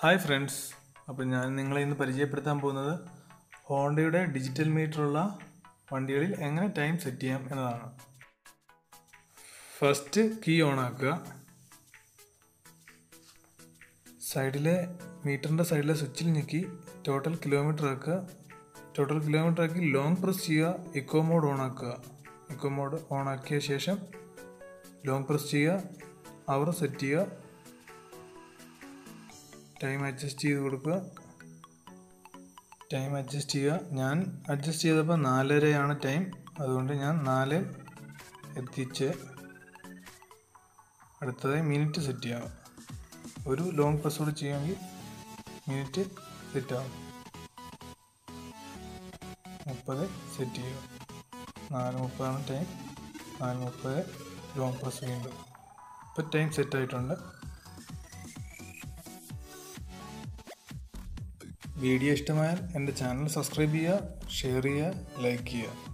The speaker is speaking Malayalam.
ഹായ് ഫ്രണ്ട്സ് അപ്പോൾ ഞാൻ നിങ്ങളെ ഇന്ന് പരിചയപ്പെടുത്താൻ പോകുന്നത് ഹോണ്ടയുടെ ഡിജിറ്റൽ മീറ്ററുള്ള വണ്ടികളിൽ എങ്ങനെ ടൈം സെറ്റ് ചെയ്യാം എന്നതാണ് ഫസ്റ്റ് കീ ഓൺ ആക്കുക സൈഡിലെ മീറ്ററിൻ്റെ സൈഡിലെ സ്വിച്ചിൽ ഞെക്കി ടോട്ടൽ കിലോമീറ്റർ ആക്കുക ടോട്ടൽ കിലോമീറ്റർ ആക്കി ലോങ് പ്രസ് ചെയ്യുക ഇക്കോ മോഡ് ഓൺ ആക്കുക ഇക്കോ മോഡ് ഓൺ ആക്കിയ ശേഷം ലോങ് പ്രസ് ചെയ്യുക അവർ സെറ്റ് ചെയ്യുക ടൈം അഡ്ജസ്റ്റ് ചെയ്ത് കൊടുക്കുക ടൈം അഡ്ജസ്റ്റ് ചെയ്യുക ഞാൻ അഡ്ജസ്റ്റ് ചെയ്തപ്പോൾ നാലരയാണ് ടൈം അതുകൊണ്ട് ഞാൻ നാല് എത്തിച്ച് അടുത്തതായി മിനിറ്റ് സെറ്റ് ചെയ്യാം ഒരു ലോങ് പ്രസ് കൂടി ചെയ്യുമെങ്കിൽ മിനിറ്റ് സെറ്റ് ആവും മുപ്പത് സെറ്റ് ചെയ്യുക നാല് മുപ്പതാണ് ടൈം നാല് മുപ്പത് ലോങ് പ്രസ് വീണ്ടും ഇപ്പോൾ ടൈം സെറ്റ് ആയിട്ടുണ്ട് വീഡിയോ ഇഷ്ടമായാൽ എൻ്റെ ചാനൽ സബ്സ്ക്രൈബ് ചെയ്യുക ഷെയർ ചെയ്യുക ലൈക്ക് ചെയ്യുക